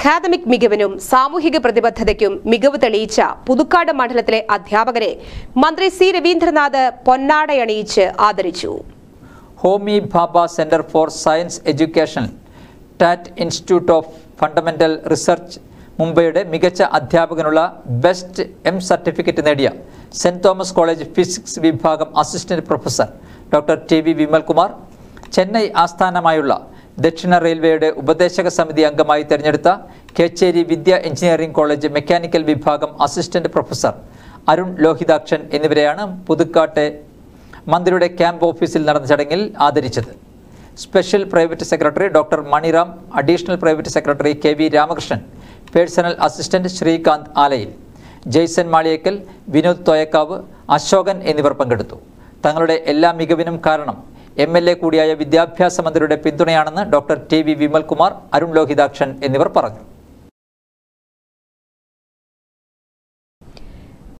academic മികവിനും സാമൂഹിക പ്രതിബദ്ധതയ്ക്കും മികവ് തെളിയിച്ച പുതുക്കാട് മണ്ഡലത്തിലെ അധ്യാപകരെ മന്ത്രി സി രവീന്ദ്രനാഥ് പൊന്നാടയണിയിച്ച് ആദരിച്ചു Homi Bhabha centre for science education Tata institute of fundamental research മുംബൈയുടെ മികച്ച അധ്യാപകനുള്ള ബെസ്റ്റ് എം സർട്ടിഫിക്കറ്റ് നേടിയ സെന്റ് തോമസ് കോളേജ് ഫിസിക്സ് വിഭാഗം assistant professor doctor T V Vimalkumar Chennai ആസ്ഥാനമായുള്ള ദക്ഷിണ റെയിൽവേയുടെ ഉപദേശക സമിതി അംഗമായി തെരഞ്ഞെടുത്ത Kecheri Vidya engineering college mechanical വിഭാഗം അസിസ്റ്റന്റ് പ്രൊഫസർ അരുൺ ലോഹിതാക്ഷൻ എന്നിവരെയാണ് പുതുക്കാട്ടെ മന്ത്രിയുടെ ക്യാമ്പ് ഓഫീസിൽ നടന്ന ചടങ്ങിൽ ആദരിച്ചത് special private secretary doctor Maniram additional private secretary K V Ramakrishnan personal assistant Srikanth Alayil Jaison Maliyekkal Vinod Thoyakkavu Ashokan എന്നിവർ പങ്കെടുത്തു തങ്ങളുടെ എല്ലാ മികവിനും കാരണം എം എൽ എ കൂടിയായ വിദ്യാഭ്യാസ മന്ത്രിയുടെ പിന്തുണയാണെന്ന് doctor T V Vimalkumar Arun Lohithakshan എന്നിവർ പറഞ്ഞു